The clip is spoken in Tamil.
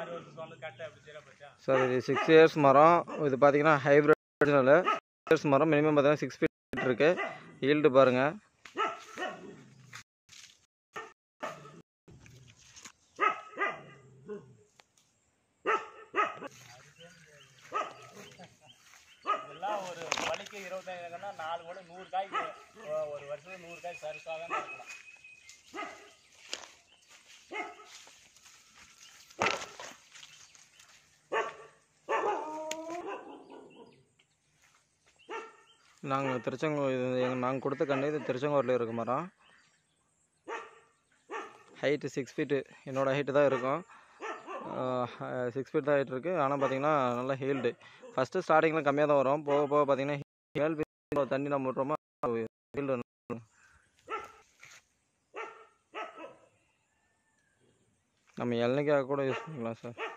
ஆறு வருஷம் சொன்ன கட்டை அப்படி சரியா போச்சா சார் இது சிக்ஸ் இயர்ஸ் மரம் இது பார்த்தீங்கன்னா ஹைப்ரிட் இயர்ஸ் மரம் மினிமம் பார்த்தீங்கன்னா சிக்ஸ் ஃபீட் இருக்குது ஈல்டு பாருங்கள் இதெல்லாம் ஒரு வலிக்கு இருபத்தஞ்சுனா நாலு கூட நூறு காய் ஒ- ஒரு வருஷத்துக்கு நூறு காய் சருக்காக இருக்கலாம் நாங்கள் திருச்செங்கோடு இது எங்கள் நாங்கள் கொடுத்த கண்டு இது திருச்செங்கோட்டில் இருக்க மரம் ஹைட்டு சிக்ஸ் ஃபீட்டு என்னோடய ஹைட்டு தான் இருக்கும் சிக்ஸ் ஃபீட் தான் ஹைட் இருக்குது ஆனால் பார்த்தீங்கன்னா நல்லா ஹீல்டு ஃபஸ்ட்டு ஸ்டார்டிங்கில் கம்மியாக தான் வரும் போக போக பார்த்தீங்கன்னா ஏழு ஃபீட் தண்ணி நம்ம விட்றோமோ ஹீல்டு நம்ம இளநிக்காக கூட யூஸ் பண்ணிக்கலாம் சார்